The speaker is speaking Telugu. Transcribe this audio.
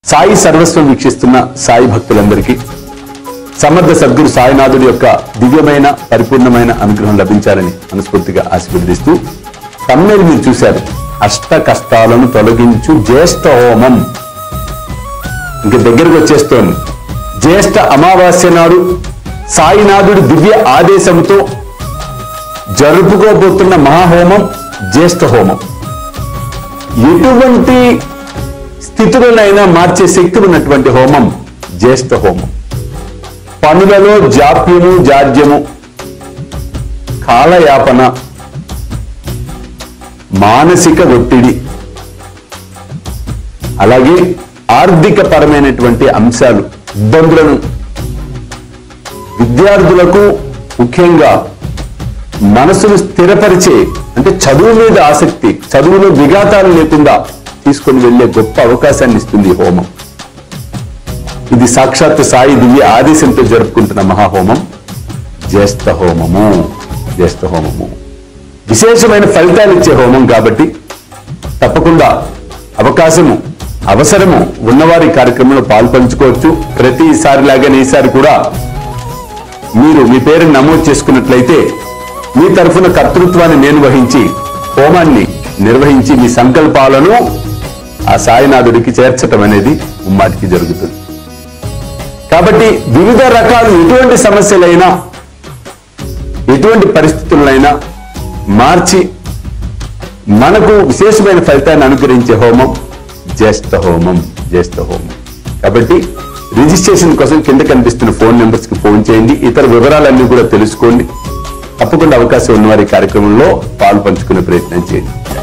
సాయి సర్వస్వం వీక్షిస్తున్న సాయి భక్తులందరికీ సమర్థ సద్గురు సాయినాథుడి యొక్క దివ్యమైన పరిపూర్ణమైన అనుగ్రహం లభించాలని మనస్ఫూర్తిగా ఆశీర్వదిస్తూ తమ్ಮೇలు మీరు చూశారు అష్ట కష్టాలను తొలగించు జ్యేష్ఠ హోమం ఇంక దగ్గరకు వచ్చేస్తోంది జ్యేష్ఠ అమావాస్య నాడు సాయినాథుడి దివ్య ఆదేశంతో జరుపుకోబోతున్న మహాహోమం జ్యేష్ఠ హోమం ఎటువంటి స్థితులనైనా మార్చే శక్తి ఉన్నటువంటి హోమం జ్యేష్ఠ హోమం పనులలో జాప్యము జాడ్యము కాలయాపన మానసిక ఒత్తిడి అలాగే ఆర్థిక పరమైనటువంటి అంశాలు ఇబ్బందులను విద్యార్థులకు ముఖ్యంగా మనసును స్థిరపరిచే అంటే చదువు మీద ఆసక్తి చదువులో విఘాతాలు లేకుండా తీసుకొని వెళ్లే గొప్ప అవకాశాన్ని ఇస్తుంది ఈ హోమం ఇది సాక్షాత్ సాయి దివ్య ఆదేశంతో జరుపుకుంటున్న మహాహోమం జ్యేష్ఠ హోమము జ్యేష్ఠ హోమము విశేషమైన ఫలితాలు ఇచ్చే హోమం కాబట్టి తప్పకుండా అవకాశము అవసరము ఉన్నవారి ఈ కార్యక్రమంలో పాల్పంచుకోవచ్చు ప్రతిసారి లాగానే ఈసారి కూడా మీరు మీ పేరుని నమోదు చేసుకున్నట్లయితే మీ తరఫున కర్తృత్వాన్ని నేను వహించి హోమాన్ని నిర్వహించి మీ సంకల్పాలను ఆ సాయినాథుడికి చేర్చటం అనేది ముమ్మాటికి జరుగుతుంది కాబట్టి వివిధ రకాలు ఎటువంటి సమస్యలైనా ఎటువంటి పరిస్థితులైనా మార్చి మనకు విశేషమైన ఫలితాన్ని అనుగ్రహించే హోమం జ్యేష్ఠ హోమం జ్యేష్ఠ హోమం కాబట్టి రిజిస్ట్రేషన్ కోసం కింద కనిపిస్తున్న ఫోన్ నెంబర్స్ కి ఫోన్ చేయండి ఇతర వివరాలన్నీ కూడా తెలుసుకోండి తప్పకుండా అవకాశం ఉన్నవారి కార్యక్రమంలో పాలు పంచుకునే ప్రయత్నం చేయండి